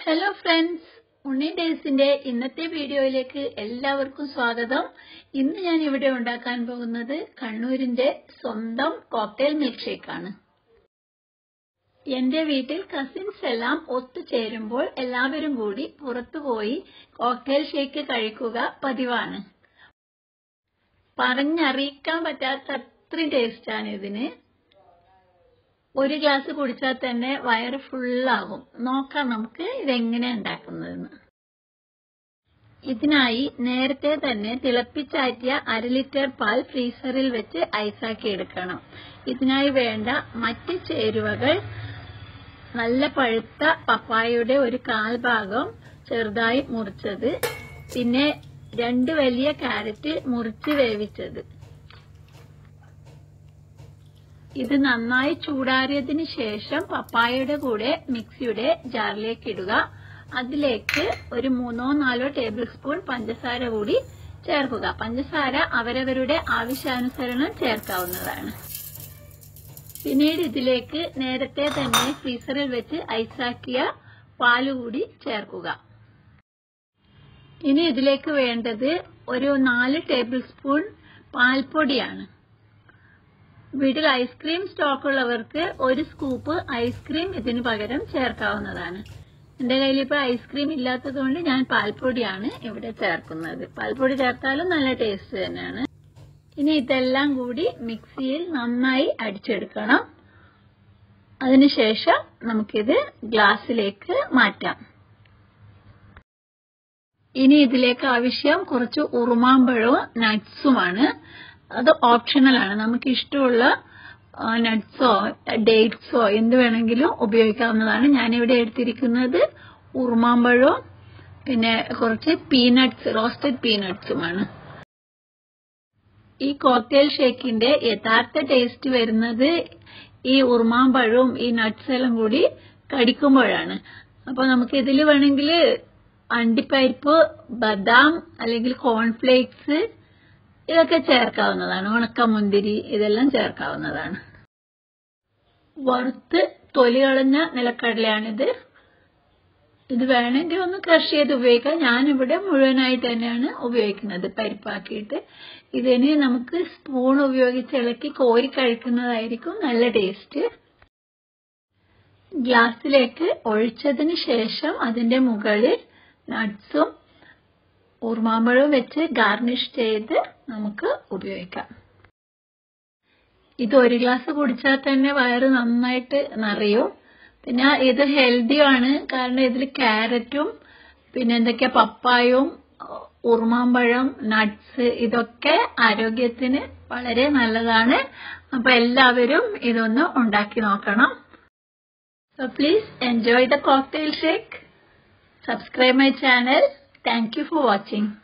hello friends ഉണ്ണി ഡേയ്സിന്റെ ഇന്നത്തെ വീഡിയോയിലേക്ക് എല്ലാവർക്കും സ്വാഗതം ഇന്ന് ഞാൻ ഇവിടെ ഉണ്ടാക്കാൻ പോകുന്നത് കണ്ണൂരിന്റെ സ്വന്തം കോക്ടെയിൽ മിൽക്ക് ഷേക്കാണ് എന്റെ വീട്ടിൽ കസിൻസ് എല്ലാം ഒത്തുചേരുമ്പോൾ എല്ലാവരും കൂടി പുറത്തുപോയി കോക്ടെയിൽ ഷേക്ക് കഴിക്കുക പതിവാണ് പറഞ്ഞറിയിക്കാൻ പറ്റാത്ത അത്രയും ടേസ്റ്റാണ് ഇതിന് ഒരു ഗ്ലാസ് കുടിച്ചാൽ തന്നെ വയറ് ഫുള്ളാകും നോക്കാം നമുക്ക് ഇതെങ്ങനെ ഉണ്ടാക്കുന്നതെന്ന് ഇതിനായി നേരത്തെ തന്നെ തിളപ്പിച്ചാറ്റിയ അര ലിറ്റർ പാൽ ഫ്രീസറിൽ വെച്ച് ഐസാക്കി എടുക്കണം ഇതിനായി വേണ്ട മറ്റ് ചേരുവകൾ നല്ല പഴുത്ത പപ്പായയുടെ ഒരു കാൽ ഭാഗം ചെറുതായി മുറിച്ചത് പിന്നെ രണ്ട് വലിയ ക്യാരറ്റ് മുറിച്ച് വേവിച്ചത് ഇത് നന്നായി ചൂടാറിയതിന് ശേഷം പപ്പായയുടെ കൂടെ മിക്സിയുടെ ജാറിലേക്ക് ഇടുക അതിലേക്ക് ഒരു മൂന്നോ നാലോ ടേബിൾ സ്പൂൺ പഞ്ചസാര കൂടി ചേർക്കുക പഞ്ചസാര അവരവരുടെ ആവശ്യാനുസരണം ചേർക്കാവുന്നതാണ് പിന്നീട് ഇതിലേക്ക് നേരത്തെ തന്നെ ഫ്രീസറിൽ വെച്ച് ഐസാക്കിയ പാല് കൂടി ചേർക്കുക ഇനി ഇതിലേക്ക് വേണ്ടത് ഒരു നാല് ടേബിൾ സ്പൂൺ പാൽപ്പൊടിയാണ് വീട്ടിൽ ഐസ്ക്രീം സ്റ്റോക്ക് ഉള്ളവർക്ക് ഒരു സ്കൂപ്പ് ഐസ്ക്രീം ഇതിന് പകരം ചേർക്കാവുന്നതാണ് എന്റെ കയ്യിൽ ഇപ്പൊ ഐസ്ക്രീം ഇല്ലാത്തത് കൊണ്ട് ഞാൻ പാൽപ്പൊടിയാണ് ഇവിടെ ചേർക്കുന്നത് പാൽപ്പൊടി ചേർത്താലും നല്ല ടേസ്റ്റ് തന്നെയാണ് ഇനി ഇതെല്ലാം കൂടി മിക്സിയിൽ നന്നായി അടിച്ചെടുക്കണം അതിനുശേഷം നമുക്കിത് ഗ്ലാസ്സിലേക്ക് മാറ്റാം ഇനി ഇതിലേക്ക് ആവശ്യം കുറച്ച് ഉറുമാമ്പഴവും നട്ട്സുമാണ് അത് ഓപ്ഷണൽ ആണ് നമുക്ക് ഇഷ്ടമുള്ള നട്ട്സോ ഡേറ്റ്സോ എന്ത് വേണമെങ്കിലും ഉപയോഗിക്കാവുന്നതാണ് ഞാനിവിടെ എടുത്തിരിക്കുന്നത് ഉറുമാമ്പഴവും പിന്നെ കുറച്ച് പീനട്ട്സ് റോസ്റ്റഡ് പീനട്ട്സുമാണ് ഈ കോക്ടെയിൽ ഷേക്കിന്റെ യഥാർത്ഥ ടേസ്റ്റ് വരുന്നത് ഈ ഉറുമാമ്പഴവും ഈ നട്ട്സ് എല്ലാം കൂടി കടിക്കുമ്പോഴാണ് അപ്പൊ നമുക്ക് ഇതിൽ വേണമെങ്കിൽ അണ്ടിപ്പരിപ്പ് ബദാം അല്ലെങ്കിൽ കോൺഫ്ലേക്സ് ഇതൊക്കെ ചേർക്കാവുന്നതാണ് ഉണക്കമുന്തിരി ഇതെല്ലാം ചേർക്കാവുന്നതാണ് വറുത്ത് തൊലി കളഞ്ഞ നിലക്കടലയാണിത് ഇത് വേണമെങ്കിൽ ഒന്ന് ക്രഷ് ചെയ്ത് ഉപയോഗിക്കാം ഞാനിവിടെ മുഴുവനായിട്ട് തന്നെയാണ് ഉപയോഗിക്കുന്നത് പരിപ്പാക്കിയിട്ട് ഇതിന് നമുക്ക് സ്പൂൺ ഉപയോഗിച്ച് ഇളക്കി കോരി കഴിക്കുന്നതായിരിക്കും നല്ല ടേസ്റ്റ് ഗ്ലാസ്സിലേക്ക് ഒഴിച്ചതിന് ശേഷം അതിന്റെ മുകളിൽ നട്ട്സും ഉറുമാമ്പഴവും വെച്ച് ഗാർണിഷ് ചെയ്ത് നമുക്ക് ഉപയോഗിക്കാം ഇത് ഒരു ഗ്ലാസ് കുടിച്ചാൽ തന്നെ വയറ് നന്നായിട്ട് നിറയും പിന്നെ ഇത് ഹെൽത്തിയാണ് കാരണം ഇതിൽ ക്യാരറ്റും പിന്നെ എന്തൊക്കെയാ പപ്പായവും ഉറുമാമ്പഴം നട്ട്സ് ഇതൊക്കെ ആരോഗ്യത്തിന് വളരെ നല്ലതാണ് അപ്പൊ എല്ലാവരും ഇതൊന്ന് ഉണ്ടാക്കി നോക്കണം so please enjoy the cocktail shake subscribe my channel thank you for watching